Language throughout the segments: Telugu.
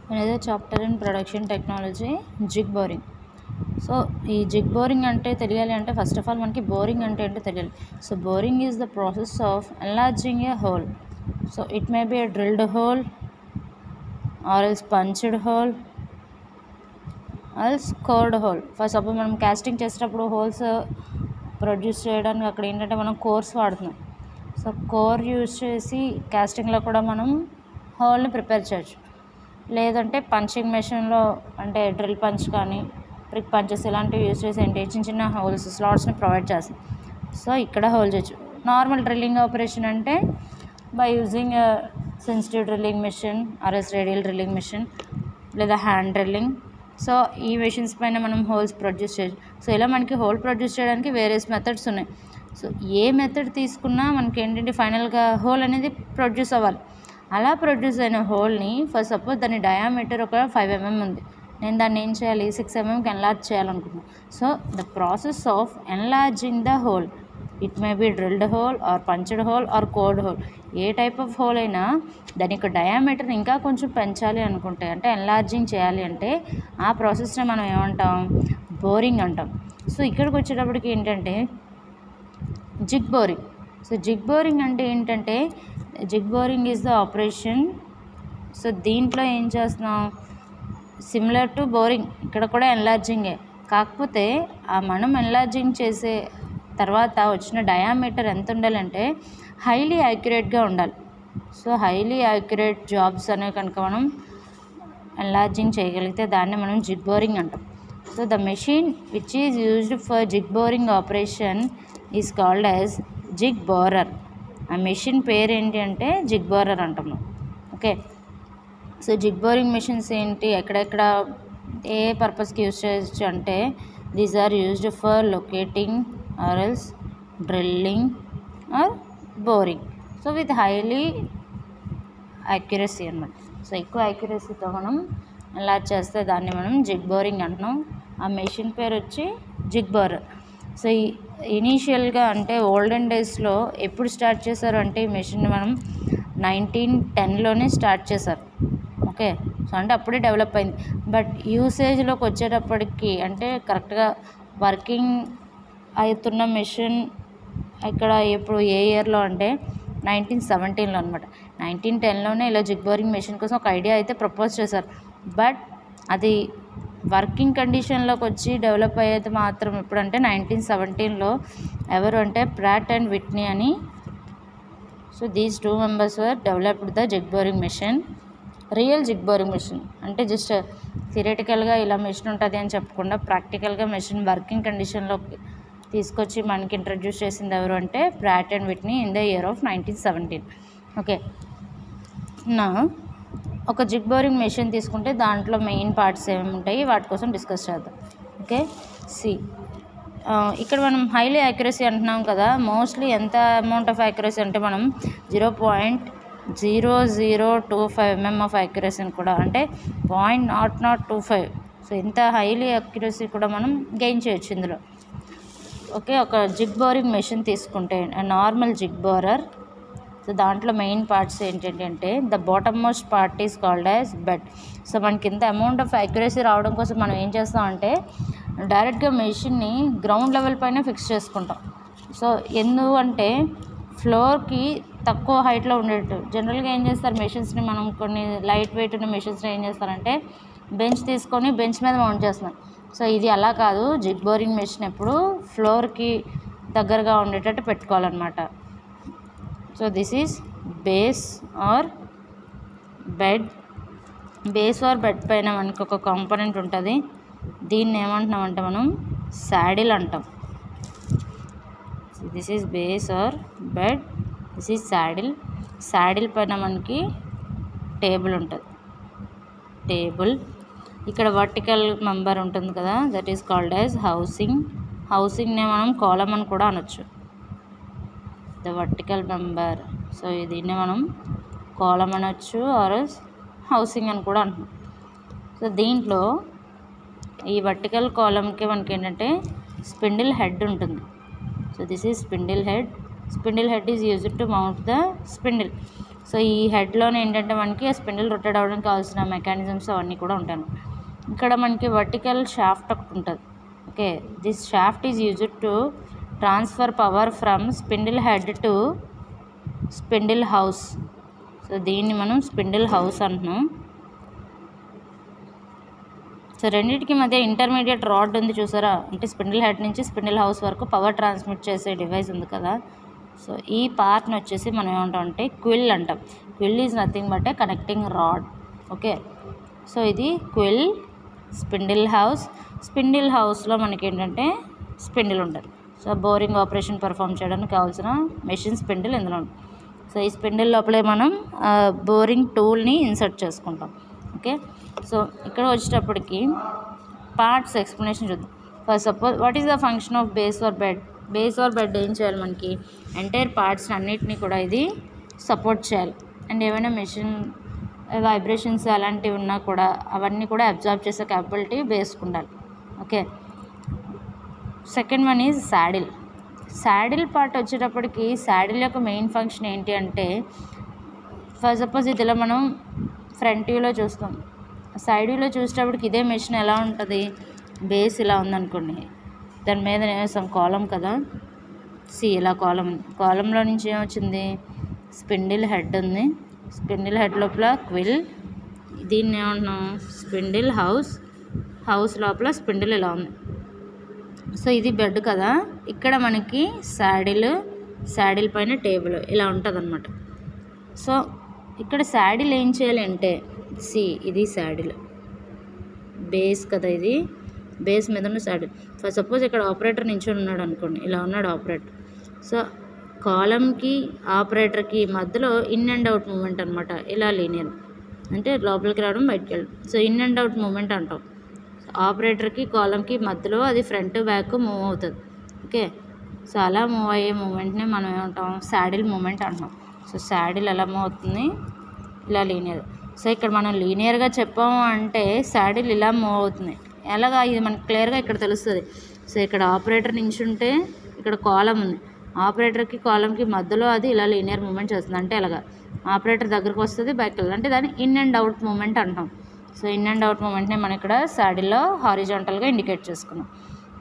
another chapter in production technology jig boring so ఈ జిగ్ బోరింగ్ అంటే తెలియాలి అంటే ఫస్ట్ ఆఫ్ ఆల్ మనకి బోరింగ్ అంటే ఏంటో తెలియాలి so boring is the process of enlarging a hole so it may be a drilled hole or else punched hole also cored hole first suppose మనం కాస్టింగ్ చేసేటప్పుడు హోల్స్ ప్రొడ్యూస్ చేయడానికి అక్కడ ఏంటంటే మనం కోర్స్ వాడుతున్నాం సో కోర్ యూజ్ చేసి కాస్టింగ్లో కూడా మనం హోల్ని ప్రిపేర్ చేయొచ్చు లేదంటే పంచింగ్ మెషిన్లో అంటే డ్రిల్ పంచ్ కానీ ప్రిక్ పంచెస్ ఇలాంటివి యూజ్ చేసి ఏంటి చిన్న చిన్న హోల్స్ స్లాట్స్ని ప్రొవైడ్ చేస్తాం సో ఇక్కడ హోల్ చేయొచ్చు నార్మల్ డ్రిల్లింగ్ ఆపరేషన్ అంటే by using sensitive drilling machine or else radial drilling machine లేదా హ్యాండ్ డ్రిల్లింగ్ సో ఈ మెషిన్స్ పైన మనం హోల్స్ ప్రొడ్యూస్ చేయొచ్చు సో ఇలా మనకి హోల్ ప్రొడ్యూస్ చేయడానికి వేరియస్ మెథడ్స్ ఉన్నాయి సో ఏ మెథడ్ తీసుకున్నా మనకి ఏంటంటే ఫైనల్గా హోల్ అనేది ప్రొడ్యూస్ అవ్వాలి అలా ప్రొడ్యూస్ అయిన హోల్ని ఫస్ట్ సపోజ్ దాని డయామీటర్ ఒక ఫైవ్ ఎంఎం ఉంది నేను దాన్ని ఏం చేయాలి సిక్స్ ఎంఎంకి ఎన్లార్జ్ చేయాలనుకుంటున్నాను so the process of enlarging the hole it may be drilled hole or punched hole or cored hole ఏ టైప్ ఆఫ్ హోల్ అయినా దాని యొక్క డయామీటర్ ఇంకా కొంచెం పెంచాలి అనుకుంటే అంటే ఎన్లార్జింగ్ చేయాలి అంటే ఆ ప్రాసెస్ని మనం ఏమంటాం బోరింగ్ అంటాం సో ఇక్కడికి వచ్చేటప్పటికి ఏంటంటే jig boring so jig boring అంటే ఏంటంటే jig boring is the operation so దీంట్లో ఏం చేస్తున్నాం సిమిలర్ టు బోరింగ్ ఇక్కడ కూడా ఎన్లార్జింగే కాకపోతే ఆ మనం ఎన్లార్జింగ్ చేసే తర్వాత వచ్చిన డయామీటర్ ఎంత ఉండాలంటే హైలీ యాక్యురేట్గా ఉండాలి సో హైలీ యాక్యురేట్ జాబ్స్ అనేవి కనుక మనం ఎన్లార్జింగ్ చేయగలిగితే దాన్ని మనం జిగ్ బోరింగ్ అంటాం so the machine which is used for jig boring operation is called as jig borer ఆ మెషిన్ పేరు ఏంటి అంటే జిగ్ బోరర్ అంటాం మనం okay so jig boring machines ఏంటి ఎక్కడెక్కడ ఏ పర్పస్కి యూజ్ చేయొచ్చు అంటే these are used for locating or else drilling or boring so with highly accuracy అనమాట సో ఎక్కువ యాక్యురసీతో మనం ఎలా చేస్తే దాన్ని మనం జిగ్ బోరింగ్ అంటున్నాం ఆ మెషిన్ పేరు వచ్చి జిగ్ బోరర్ సో ఈ ఇనీషియల్గా అంటే ఓల్డెన్ డేస్లో ఎప్పుడు స్టార్ట్ చేశారు అంటే ఈ మెషిన్ మనం నైన్టీన్ టెన్లోనే స్టార్ట్ చేశారు ఓకే సో అంటే అప్పుడే డెవలప్ అయింది బట్ యూసేజ్లోకి వచ్చేటప్పటికి అంటే కరెక్ట్గా వర్కింగ్ అవుతున్న మెషిన్ ఇక్కడ ఎప్పుడు ఏ ఇయర్లో అంటే నైన్టీన్ సెవెంటీన్లో అనమాట నైన్టీన్ టెన్లోనే ఇలా జిగ్ బోరింగ్ మెషిన్ కోసం ఒక ఐడియా అయితే ప్రపోజ్ చేశారు బట్ అది వర్కింగ్ కండిషన్లోకి వచ్చి డెవలప్ అయ్యేది మాత్రం ఎప్పుడంటే నైన్టీన్ సెవెంటీన్లో ఎవరు అంటే ప్రాట్ అండ్ విట్నీ అని so these two members were developed the jig boring machine real jig boring machine అంటే జస్ట్ థియరటికల్గా ఇలా మెషిన్ ఉంటుంది అని చెప్పకుండా ప్రాక్టికల్గా మెషిన్ వర్కింగ్ కండిషన్లో తీసుకొచ్చి మనకి ఇంట్రడ్యూస్ చేసింది ఎవరు అంటే Pratt and Whitney in the year of nineteen seventeen okay నా ఒక జిగ్ బోరింగ్ మెషిన్ తీసుకుంటే దాంట్లో మెయిన్ పార్ట్స్ ఏమేమి ఉంటాయి వాటి కోసం డిస్కస్ చేద్దాం ఓకే సి ఇక్కడ మనం హైలీ యాక్యురసీ అంటున్నాం కదా మోస్ట్లీ ఎంత అమౌంట్ ఆఫ్ యాక్యురసీ అంటే మనం zero point zero zero two five mm of యాక్యురసీని కూడా అంటే point nought nought two five so ఇంత హైలీ యాక్యురసీ కూడా మనం గెయిన్ చేయొచ్చు ఇందులో ఓకే ఒక జిగ్ బోరింగ్ మెషిన్ తీసుకుంటే నార్మల్ జిగ్ బోరర్ సో దాంట్లో మెయిన్ పార్ట్స్ ఏంటంటే the bottommost part is called as bed so మనకి ఇంత అమౌంట్ ఆఫ్ యాక్యురసీ రావడం కోసం మనం ఏం చేస్తామంటే డైరెక్ట్గా మెషిన్ని గ్రౌండ్ లెవెల్ పైన ఫిక్స్ చేసుకుంటాం సో ఎందుకంటే ఫ్లోర్కి తక్కువ హైట్లో ఉండేట్టు జనరల్గా ఏం చేస్తారు మెషిన్స్ని మనం కొన్ని లైట్ వెయిట్ ఉన్న మెషిన్స్ని ఏం చేస్తారంటే బెంచ్ తీసుకొని బెంచ్ మీద మౌంట్ చేస్తున్నాం సో ఇది అలా కాదు జిగ్ బోరింగ్ మెషిన్ ఎప్పుడు ఫ్లోర్కి దగ్గరగా ఉండేటట్టు పెట్టుకోవాలన్నమాట so this is base or bed base or bed పైన మనకి ఒక కాంపోనెంట్ ఉంటుంది దీన్ని ఏమంటున్నామంటే మనం శాడిల్ అంటాం this is base or bed this is saddle saddle పైన మనకి టేబుల్ ఉంటుంది టేబుల్ ఇక్కడ వర్టికల్ మెంబర్ ఉంటుంది కదా that is called as housing హౌసింగ్నే మనం కాలం అని కూడా అనొచ్చు ద వర్టికల్ మెంబర్ సో దీన్ని మనం కాలం అనొచ్చు ఆర్ హౌసింగ్ అని కూడా అంటున్నాం సో దీంట్లో ఈ వర్టికల్ కాలంకి మనకి ఏంటంటే స్పిండిల్ హెడ్ ఉంటుంది so this is spindle head spindle head is used to mount the spindle so ఈ హెడ్లోనే ఏంటంటే మనకి స్పిన్డిల్ రొటేట్ అవ్వడానికి కావాల్సిన మెకానిజమ్స్ అవన్నీ కూడా ఉంటాయి ఇక్కడ మనకి వర్టికల్ షాఫ్ట్ ఒకటి ఉంటుంది okay this shaft is used to transfer power from spindle head to spindle house so దీన్ని మనం స్పిన్డిల్ హౌస్ అంటున్నాం సో రెండింటికి మధ్య ఇంటర్మీడియట్ రాడ్ ఉంది చూసారా అంటే స్పిన్డిల్ హెడ్ నుంచి స్పిన్డిల్ హౌస్ వరకు పవర్ ట్రాన్స్మిట్ చేసే డివైస్ ఉంది కదా సో ఈ పార్ట్ని వచ్చేసి మనం ఏమంటాం అంటే క్విల్ అంటాం quill is nothing but a connecting rod okay so ఇది క్విల్ స్పిన్డిల్ హౌస్ స్పిన్డిల్ హౌస్లో మనకి ఏంటంటే స్పిన్డిల్ ఉంటుంది సో బోరింగ్ ఆపరేషన్ పర్ఫామ్ చేయడానికి కావాల్సిన మెషిన్ స్పిన్డిల్ ఇందులో ఉంటుంది సో ఈ స్పిన్డిల్ లోపలే మనం బోరింగ్ టూల్ని ఇన్సర్ట్ చేసుకుంటాం ఓకే సో ఇక్కడ వచ్చేటప్పటికి పార్ట్స్ ఎక్స్ప్లెనేషన్ చూద్దాం first suppose what is the function of base or bed base or bed ఏం చేయాలి మనకి ఎంటైర్ పార్ట్స్ అన్నిటినీ కూడా ఇది సపోర్ట్ చేయాలి అండ్ ఏమైనా మెషిన్ వైబ్రేషన్స్ అలాంటివి ఉన్నా కూడా అవన్నీ కూడా అబ్జార్బ్ చేసే క్యాపబిలిటీ బేస్కి ఉండాలి okay second one is saddle saddle part వచ్చేటప్పటికి శాడిల్ యొక్క మెయిన్ ఫంక్షన్ ఏంటి అంటే ఫర్ సపోజ్ ఇదిలా మనం ఫ్రంట్ వ్యూలో చూస్తాం సైడ్ వ్యూలో చూసేటప్పటికి ఇదే మెషిన్ ఎలా ఉంటుంది బేస్ ఇలా ఉందనుకోండి దాని మీద వేసాం కాలం కదా సి ఇలా కాలం కాలంలో నుంచి ఏమొచ్చింది స్పిన్డిల్ హెడ్ ఉంది స్పిన్డిల్ హెడ్ లోపల క్విల్ దీన్ని ఏమంటున్నాం స్పిన్డిల్ హౌస్ హౌస్ లోపల స్పిన్డిల్ ఇలా ఉంది సో ఇది బెడ్ కదా ఇక్కడ మనకి శాడిల్ శాడిల్ పైన టేబుల్ ఇలా ఉంటుంది అనమాట సో ఇక్కడ శాడిల్ ఏం చేయాలి అంటే సి ఇది శాడిల్ బేస్ కదా ఇది బేస్ మీద ఉన్న శాడిల్ ఫర్ సపోజ్ ఇక్కడ ఆపరేటర్ నించొని ఉన్నాడు అనుకోండి ఇలా ఉన్నాడు ఆపరేటర్ సో కాలంకి ఆపరేటర్కి మధ్యలో ఇన్ అండ్ అవుట్ మూమెంట్ అనమాట ఇలా లీనియర్ అంటే లోపలికి రావడం బయటికి వెళ్ళడం so in and out movement అంటాం ఆపరేటర్కి కాలంకి మధ్యలో అది ఫ్రంట్ బ్యాక్ మూవ్ అవుతుంది ఓకే సో అలా మూవ్ అయ్యే మూమెంట్ని మనం ఏమంటాం శాడిల్ మూమెంట్ అంటాం సో శాడిల్ ఎలా మూవ్ అవుతుంది ఇలా లీనియర్ సో ఇక్కడ మనం లీనియర్గా చెప్పాము అంటే శాడిల్ ఇలా మూవ్ అవుతుంది ఎలాగా ఇది మనకు క్లియర్గా ఇక్కడ తెలుస్తుంది సో ఇక్కడ ఆపరేటర్ నించుంటే ఇక్కడ కాలం ఉంది ఆపరేటర్కి కాలంకి మధ్యలో అది ఇలా లీనియర్ మూమెంట్ చేస్తుంది అంటే ఎలాగా ఆపరేటర్ దగ్గరకు వస్తుంది బ్యాక్ వెళ్ళాలి అంటే దాన్ని ఇన్ అండ్ అవుట్ మూమెంట్ అంటాం సో ఇన్ అండ్ అవుట్ మూమెంట్ని మనం ఇక్కడ శాడిల్లో హారిజాంటల్గా ఇండికేట్ చేసుకున్నాం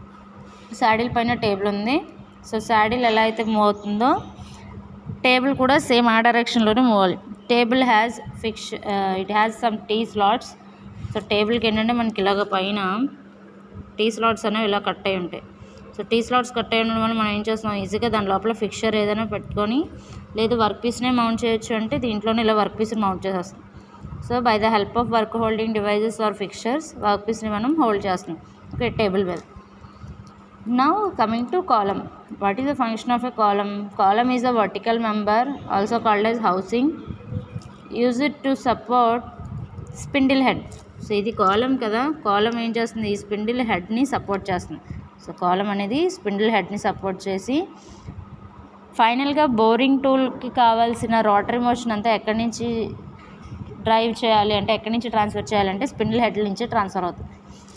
శాడిల్ పైన టేబుల్ ఉంది సో శాడిల్ ఎలా అయితే మూవ్ అవుతుందో టేబుల్ కూడా సేమ్ ఆ డైరెక్షన్లోనే మూవ్ అవ్వాలి table has fix it has some T slots so టేబుల్కి ఏంటంటే మనకి ఇలాగ పైన టీ స్లాట్స్ అనేవి ఇలా కట్ అయి ఉంటాయి సో టీ స్లాట్స్ కట్ అయి ఉండడం వల్ల మనం ఏం చేస్తాం ఈజీగా దాని లోపల ఫిక్చర్ ఏదైనా పెట్టుకొని లేదు వర్క్ పీస్నే మౌంట్ చేయొచ్చు అంటే దీంట్లోనే ఇలా వర్క్ పీస్ని మౌంట్ చేసేస్తాం so by the help of work holding devices or fixtures work పీస్ని మనం హోల్డ్ చేస్తున్నాం ఓకే టేబుల్ మీద Now coming to column. What is the function of a column? Column is a vertical member also called as housing. Use it to support spindle head. So ఇది కాలం కదా కాలం ఏం చేస్తుంది ఈ స్పిండిల్ హెడ్ని సపోర్ట్ చేస్తుంది సో కాలం అనేది స్పిండిల్ హెడ్ని సపోర్ట్ చేసి ఫైనల్గా బోరింగ్ టూల్కి కావాల్సిన రోటరీ మోషన్ అంతా ఎక్కడి నుంచి డ్రైవ్ చేయాలి అంటే ఎక్కడి నుంచి ట్రాన్స్ఫర్ చేయాలంటే స్పిండిల్ హెడ్ నుంచి ట్రాన్స్ఫర్ అవుతుంది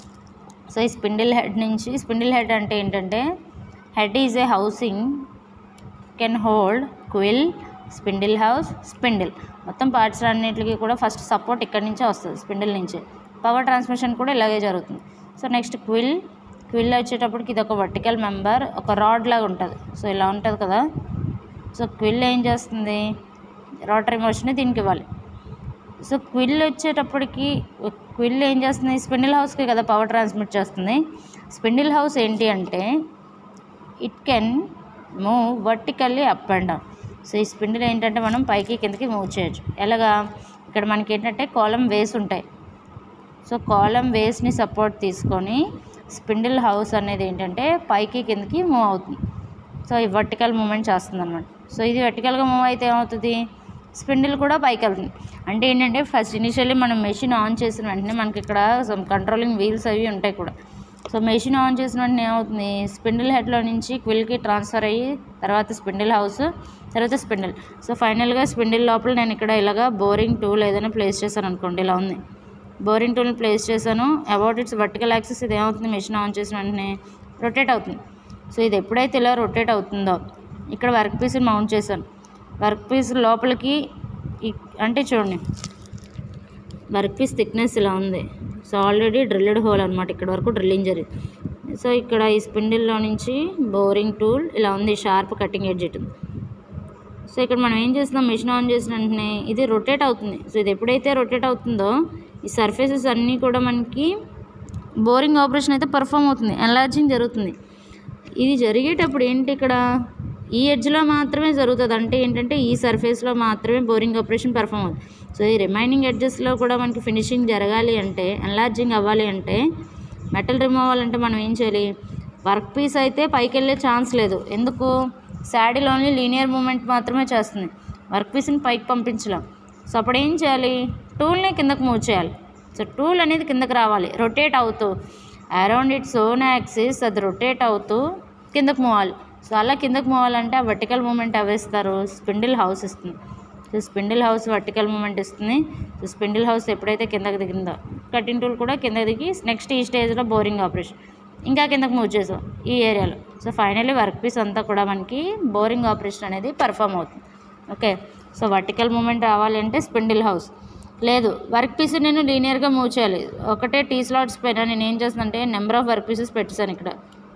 సో ఈ స్పిండిల్ హెడ్ నుంచి స్పిండిల్ హెడ్ అంటే ఏంటంటే head is a housing can hold quill spindle house spindle మొత్తం పార్ట్స్ అన్నిటికీ కూడా ఫస్ట్ సపోర్ట్ ఇక్కడి నుంచే వస్తుంది స్పిండిల్ నుంచే పవర్ ట్రాన్స్మిషన్ కూడా ఇలాగే జరుగుతుంది సో నెక్స్ట్ క్విల్ క్విల్ వచ్చేటప్పటికి ఇది ఒక వర్టికల్ మెంబర్ ఒక రాడ్ లాగా ఉంటుంది సో ఇలా ఉంటుంది కదా సో క్విల్ ఏం చేస్తుంది రోటరీ మోషన్ దీనికి ఇవ్వాలి సో క్విల్ వచ్చేటప్పటికి క్విల్ ఏం చేస్తుంది స్పిండిల్ హౌస్కి కదా పవర్ ట్రాన్స్మిట్ చేస్తుంది స్పిండిల్ హౌస్ ఏంటి అంటే it can move vertically up and down so ఈ స్పిండిల్ ఏంటంటే మనం పైకి కిందకి మూవ్ చేయొచ్చు ఎలాగా ఇక్కడ మనకి ఏంటంటే కాలం వేస్ ఉంటాయి సో కాలం వేస్ని సపోర్ట్ తీసుకొని స్పిండిల్ హౌస్ అనేది ఏంటంటే పైకి కిందకి మూవ్ అవుతుంది సో ఈ వర్టికల్ మూమెంట్ చేస్తుంది అనమాట సో ఇది వర్టికల్గా మూవ్ అయితే ఏమవుతుంది స్పిండిల్ కూడా పైకి వెళ్తుంది అంటే ఏంటంటే ఫస్ట్ ఇనిషియల్లీ మనం మెషిన్ ఆన్ చేసిన వెంటనే మనకి ఇక్కడ సమ్ కంట్రోలింగ్ వీల్స్ అవి ఉంటాయి కూడా సో మెషిన్ ఆన్ చేసిన వెంటనే ఏమవుతుంది స్పిండిల్ హెడ్లో నుంచి క్విల్కి ట్రాన్స్ఫర్ అయ్యి తర్వాత స్పిండిల్ హౌస్ తర్వాత స్పిండిల్ సో ఫైనల్గా స్పిండిల్ లోపల నేను ఇక్కడ ఇలాగా బోరింగ్ టూల్ ఏదైనా ప్లేస్ చేశాను అనుకోండి ఇలా ఉంది బోరింగ్ టూల్ని ప్లేస్ చేశాను అబౌట్ ఇట్స్ వర్టికల్ యాక్సెస్ ఇది ఏమవుతుంది మెషిన్ ఆన్ చేసిన వెంటనే రొటేట్ అవుతుంది సో ఇది ఎప్పుడైతే ఇలా రొటేట్ అవుతుందో ఇక్కడ వర్క్ పీస్ని మౌంట్ చేశాను వర్క్ పీస్ లోపలికి ఈ- అంటే చూడండి వర్క్ పీస్ థిక్నెస్ ఇలా ఉంది సో ఆల్రెడీ డ్రిల్డ్ హోల్ అనమాట ఇక్కడ వరకు డ్రిల్లింగ్ జరిగింది సో ఇక్కడ ఈ స్పిండిల్లో నుంచి బోరింగ్ టూల్ ఇలా ఉంది షార్ప్ కటింగ్ ఎడ్జ్ ఇటు సో ఇక్కడ మనం ఏం చేస్తున్నాం మిషన్ ఆన్ చేసిన వెంటనే ఇది రొటేట్ అవుతుంది సో ఇది ఎప్పుడైతే రొటేట్ అవుతుందో ఈ సర్ఫేసెస్ అన్నీ కూడా మనకి బోరింగ్ ఆపరేషన్ అయితే పర్ఫామ్ అవుతుంది ఎన్లార్జింగ్ జరుగుతుంది ఇది జరిగేటప్పుడు ఏంటి ఇక్కడ ఈ ఎడ్జ్లో మాత్రమే జరుగుతుంది అంటే ఏంటంటే ఈ సర్ఫేస్లో మాత్రమే బోరింగ్ ఆపరేషన్ పర్ఫామ్ అవుతుంది సో ఈ రిమైనింగ్ ఎడ్జెస్లో కూడా మనకి ఫినిషింగ్ జరగాలి అంటే ఎన్లార్జింగ్ అవ్వాలి అంటే మెటల్ రిమూవ్ అవ్వాలంటే మనం ఏం చేయాలి వర్క్ పీస్ అయితే పైకి వెళ్ళే ఛాన్స్ లేదు ఎందుకు శాడిల్ ఓన్లీ లీనియర్ మూమెంట్ మాత్రమే చేస్తుంది వర్క్ పీస్ని పైకి పంపించలేం సో అప్పుడు ఏం చేయాలి టూల్ని కిందకు మూవ్ చేయాలి సో టూల్ అనేది కిందకి రావాలి రొటేట్ అవుతూ అరౌండ్ ఇట్స్ ఓన్ యాక్సిస్ అది రొటేట్ అవుతూ కిందకు మూవాలి సో అలా కిందకు మూవాలంటే ఆ వర్టికల్ మూమెంట్ అవేస్తారు స్పిండిల్ హౌస్ ఇస్తుంది so spindle house vertical movement ఇస్తుంది సో స్పిండిల్ హౌస్ ఎప్పుడైతే కిందకి దిగిందో కటింగ్ టూల్ కూడా కిందకి దిగి నెక్స్ట్ ఈ స్టేజ్లో బోరింగ్ ఆపరేషన్ ఇంకా కిందకి మూవ్ చేసాం ఈ ఏరియాలో సో ఫైనల్లీ వర్క్ పీస్ అంతా కూడా మనకి బోరింగ్ ఆపరేషన్ అనేది పర్ఫామ్ అవుతుంది ఓకే సో వర్టికల్ మూమెంట్ రావాలి అంటే స్పిండిల్ హౌస్ లేదు వర్క్ పీస్ నేను లీనియర్గా మూవ్ చేయాలి ఒకటే టీ స్లాట్స్ పైన నేను ఏం చేస్తానంటే నెంబర్ ఆఫ్ వర్క్ పీసెస్ పెట్టేశాను ఇక్కడ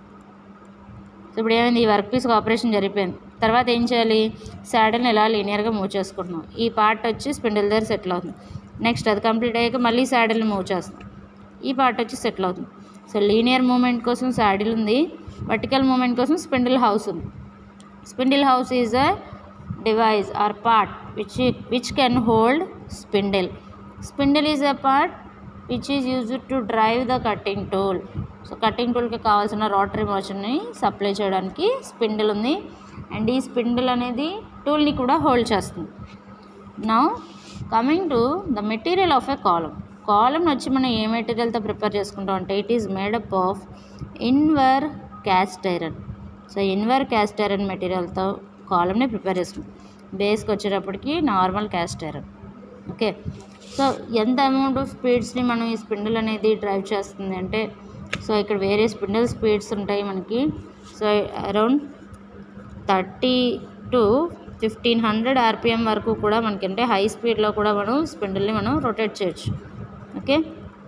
సో ఇప్పుడు ఏమైంది ఈ వర్క్ పీస్కి ఆపరేషన్ జరిగిపోయింది తర్వాత ఏం చేయాలి శాడిల్ని ఇలా లీనియర్గా మూవ్ చేసుకుంటున్నాం ఈ పార్ట్ వచ్చి స్పిండిల్ దగ్గర సెటిల్ అవుతుంది నెక్స్ట్ అది కంప్లీట్ అయ్యాక మళ్ళీ శాడిల్ని మూవ్ చేస్తాం ఈ పార్ట్ వచ్చి సెటిల్ అవుతుంది సో లీనియర్ మూమెంట్ కోసం శాడిల్ ఉంది వర్టికల్ మూమెంట్ కోసం స్పిండిల్ హౌస్ ఉంది spindle house is a device or part which which can hold spindle spindle is a part which is used to drive the cutting tool so cutting టూల్కి కావాల్సిన రోటరీ మోషన్ని సప్లై చేయడానికి స్పిండిల్ ఉంది అండ్ ఈ స్పిండిల్ అనేది టూల్ని కూడా హోల్డ్ చేస్తుంది నా coming to the material of a column column వచ్చి మనం ఏ మెటీరియల్తో ప్రిపేర్ చేసుకుంటాం అంటే it is made up of invar cast iron so invar cast iron మెటీరియల్తో కాలంని ప్రిపేర్ చేసుకుంటాం బేస్కి వచ్చేటప్పటికి normal cast iron okay so ఎంత అమౌంట్ ఆఫ్ స్పీడ్స్ని మనం ఈ స్పిండిల్ అనేది డ్రైవ్ చేస్తుంది అంటే సో ఇక్కడ వేరే స్పిండిల్ స్పీడ్స్ ఉంటాయి మనకి so around thirty to fifteen hundred RPM వరకు కూడా మనకి అంటే హై స్పీడ్లో కూడా మనం స్పిండిల్ని మనం రొటేట్ చేయొచ్చు ఓకే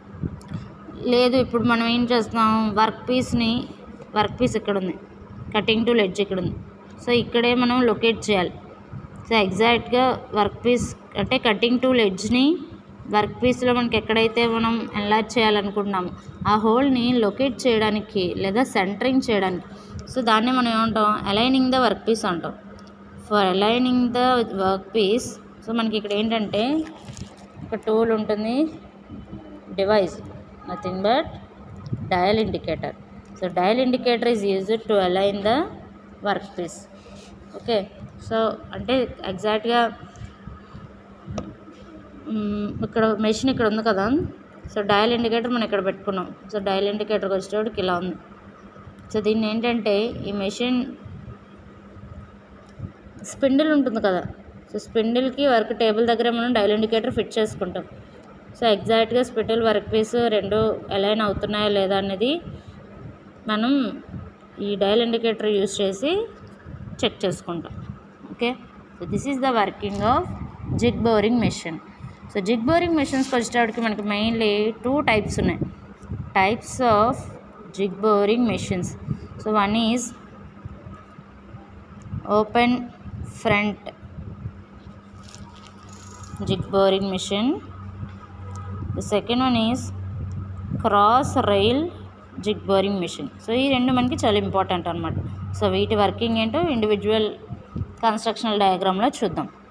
లేదు ఇప్పుడు మనం ఏం చేస్తున్నాం వర్క్ పీస్ని వర్క్ పీస్ ఇక్కడ ఉంది కటింగ్ టూల్ ఎడ్జ్ ఇక్కడ ఉంది సో ఇక్కడే మనం లొకేట్ చేయాలి సో ఎగ్జాక్ట్గా వర్క్ పీస్ అంటే కటింగ్ టూల్ ఎడ్జ్ని వర్క్ పీస్లో మనకి ఎక్కడైతే మనం ఎన్లార్జ్ చేయాలనుకుంటున్నామో ఆ హోల్ని లొకేట్ చేయడానికి లేదా సెంటరింగ్ చేయడానికి సో దాన్ని మనం ఏమంటాం అలైనింగ్ ద వర్క్ పీస్ అంటాం for aligning the work piece so మనకి ఇక్కడ ఏంటంటే ఒక టూల్ ఉంటుంది device nothing but dial indicator so dial indicator is used to align the work piece okay so అంటే ఎగ్జాక్ట్గా మ్, ఇక్కడ మెషిన్ ఇక్కడ ఉంది కదా సో డయల్ ఇండికేటర్ మనం ఇక్కడ పెట్టుకున్నాం సో డయల్ ఇండికేటర్కి వచ్చేటప్పటికి ఇలా ఉంది సో దీన్ని ఏంటంటే ఈ మెషిన్ స్పిండిల్ ఉంటుంది కదా సో స్పిండిల్కి వర్క్ టేబుల్ దగ్గర మనం డైల్ ఇండికేటర్ ఫిట్ చేసుకుంటాం సో ఎగ్జాక్ట్గా స్పిండిల్ వర్క్ పీస్ రెండు అలైన్ అవుతున్నాయా లేదా అనేది మనం ఈ డైల్ ఇండికేటర్ యూస్ చేసి చెక్ చేసుకుంటాం okay so this is the working of jig boring machine so jig boring మెషిన్స్కి వచ్చేటప్పటికి మనకి మెయిన్లీ టూ టైప్స్ ఉన్నాయి types of jig boring machines so one is open front jig boring machine the second one is cross rail jig boring machine so ఈ రెండు మనకి చాలా ఇంపార్టెంట్ అనమాట సో వీటి వర్కింగ్ ఏంటో ఇండివిజువల్ కన్స్ట్రక్షనల్ డయాగ్రామ్లో చూద్దాం